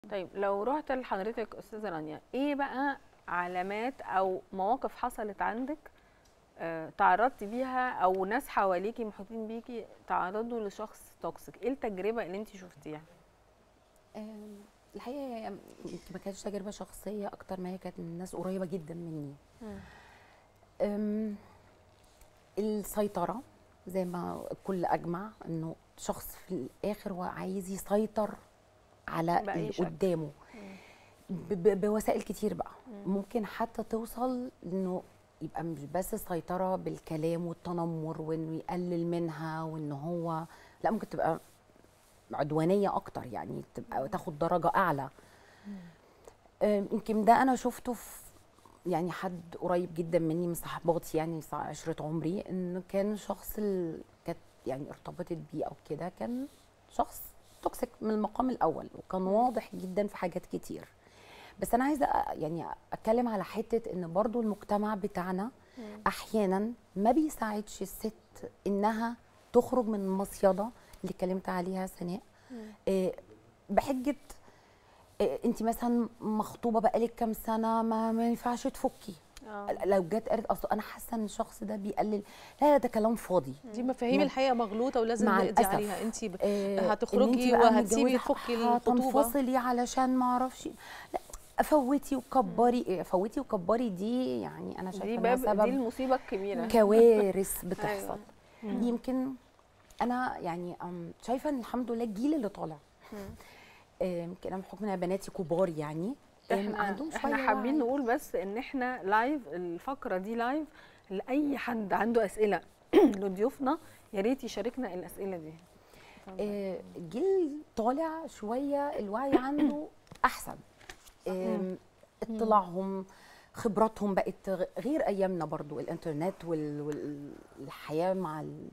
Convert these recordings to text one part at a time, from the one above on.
طيب لو رحت لحضرتك استاذه رانيا ايه بقى علامات او مواقف حصلت عندك آه، تعرضتي بيها او ناس حواليكي محيطين بيكي تعرضوا لشخص توكسيك ايه التجربه اللي انت شفتيها آم، الحقيقه هي يمكن ما كانتش تجربه شخصيه اكتر ما هي كانت من ناس قريبه جدا مني أم، السيطرة زي ما الكل أجمع إنه شخص في الآخر هو عايز يسيطر على بأي اللي شكل. قدامه ب- ب- بوسائل كتير بقى ممكن حتى توصل إنه يبقى مش بس السيطرة بالكلام والتنمر وإنه يقلل منها وإن هو لا ممكن تبقى عدوانية أكتر يعني تبقى تاخد درجة أعلى أم، يمكن ده أنا شفته في يعني حد قريب جدا مني من صحباتي يعني صع- عشرة عمري انه كان شخص ال... كانت يعني ارتبطت بيه او كده كان شخص توكسيك من المقام الاول وكان واضح جدا في حاجات كتير بس انا عايزه أ- يعني اتكلم على حته ان برضو المجتمع بتاعنا احيانا ما بيساعدش الست انها تخرج من المصيده اللي اتكلمت عليها سناء إيه، بحجه انت مثلا مخطوبه بقالك كام سنه ما, ما ينفعش تفكي آه. لو جت قالت اصل انا حاسه ان الشخص ده بيقلل لا لا ده كلام فاضي دي مفاهيم مع- الحقيقه مغلوطه ولازم مع نقضي الأسف. عليها انت ب... آه، إن هتخرجي أنت بقى وهتسيبي متجوزة تفكي الخطوبه هتنفصلي علشان ما اعرفش لا فوتي وكبري إيه، فوتي وكبري دي يعني انا دي شايفه انها باب دي سبب المصيبه الكبيره كوارث بتحصل أيوة. يمكن انا يعني أم، شايفه ان الحمد لله الجيل اللي طالع آه، يمكن انا بحكم ان أنا بناتي كبار يعني آم، احنا عندهم احنا شوية حابين وعي. نقول بس ان احنا لايف الفقره دي لايف لاي حد عنده اسئله لضيوفنا يا ريت يشاركنا الاسئله دي آه، الجيل طالع شويه الوعي عنده احسن آم، اطلاعهم خبراتهم بقت غ- غير ايامنا برضو الانترنت وال- والحياه مع ال...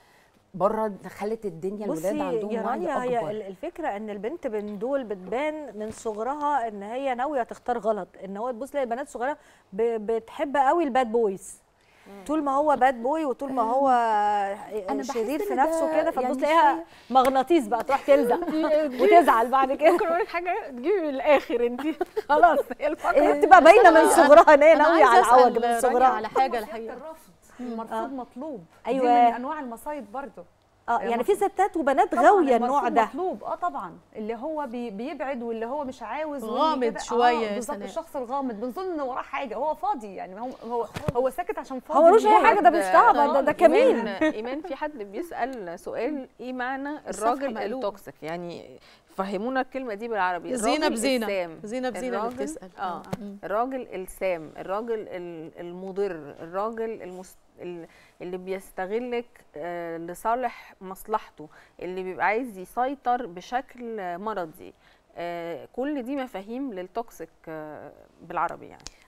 بره خلت الدنيا الولاد بصي عندهم يا وعي رانيا هي اكبر ال- الفكره ان البنت من دول بتبان من صغرها ان هي ناويه تختار غلط ان هو تبص تلاقي بنات صغيره ب- بتحب قوي الباد بويز طول ما هو باد بوي وطول ما هو بحس شرير في إن ده نفسه كده فتبص يعني تلاقيها مغناطيس بقى تروح تلزق وتزعل بعد كده ممكن اقول لك حاجه تجيبي من الاخر انت خلاص هي الفقره هي بتبقى باينه من صغرها ان هي أنا ناويه عايزة على أسأل العوج من رانيا صغرها على حاجه وسيلة الحقيقه الرفض المرفوض مطلوب أيوة. دي من انواع المصايد برضو اه يعني في المفروض- ستات وبنات طبعاً غاويه النوع المرفوض ده مطلوب اه طبعا اللي هو بي بيبعد واللي هو مش عاوز واللي غامض كده- شوية يا آه بالظبط سناء. الشخص الغامض بنظن ان وراه حاجه هو فاضي يعني هو هو هو ساكت عشان فاضي هو ملوش اي بجد. حاجه ده بيشتغل ده, ده كمين ايمان ايمان في حد بيسال سؤال ايه معنى الصفحة الراجل مقلوبة. التوكسيك يعني فهمونا الكلمه دي بالعربي زينة الراجل بزينة. السام. زينة بزينة اللي الراجل- بتسأل. اه مم. الراجل السام الراجل ال- المضر الراجل المس... ال- اللي بيستغلك آه، لصالح مصلحته اللي بيبقى عايز يسيطر بشكل مرضي آه، كل دي مفاهيم للتوكسيك آه، بالعربي يعني